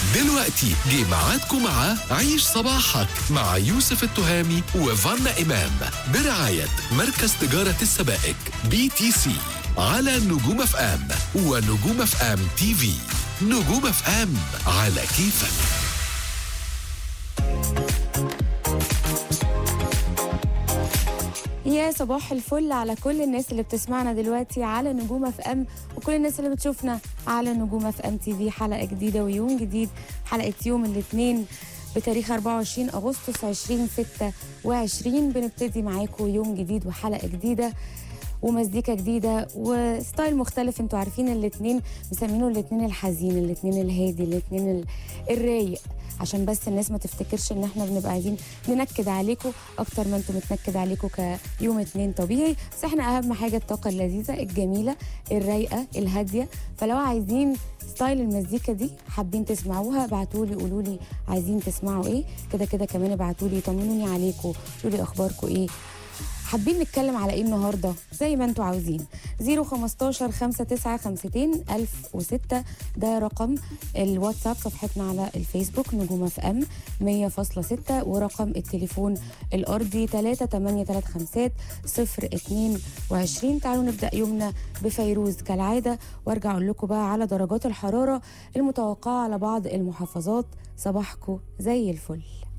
دلوقتي جه ميعادكم مع عيش صباحك مع يوسف التهامي وفانا إمام برعاية مركز تجارة السبائك بي تي سي على نجوم اف ام ونجوم اف ام تي في نجوم اف ام على كيفك يا صباح الفل على كل الناس اللي بتسمعنا دلوقتي على نجوم اف ام وكل الناس اللي بتشوفنا على نجوم اف ام تي في حلقه جديده ويوم جديد حلقه يوم الاثنين بتاريخ 24 اغسطس 2026 بنبتدي معاكم يوم جديد وحلقه جديده ومزيكا جديده وستايل مختلف انتوا عارفين الاثنين مسمينه الاثنين الحزين الاثنين الهادي الاثنين ال- الرايق عشان بس الناس ما تفتكرش ان احنا بنبقى عايزين ننكد عليكم اكتر ما انتم متنكد عليكم كيوم اتنين طبيعي بس احنا اهم حاجه الطاقه اللذيذه الجميله الرايقه الهاديه فلو عايزين ستايل المزيكا دي حابين تسمعوها ابعتوا لي قولوا لي عايزين تسمعوا ايه كده كده كمان ابعتوا لي طمنوني عليكم قولوا لي اخباركم ايه حابين نتكلم على ايه النهارده زي ما انتوا عاوزين 015 5952 1006 ده رقم الواتساب صفحتنا على الفيسبوك نجوم اف ام 100.6 ورقم التليفون الارضي 3835 022 تعالوا نبدا يومنا بفيروز كالعاده وارجع اقول لكم بقى على درجات الحراره المتوقعه على بعض المحافظات صباحكم زي الفل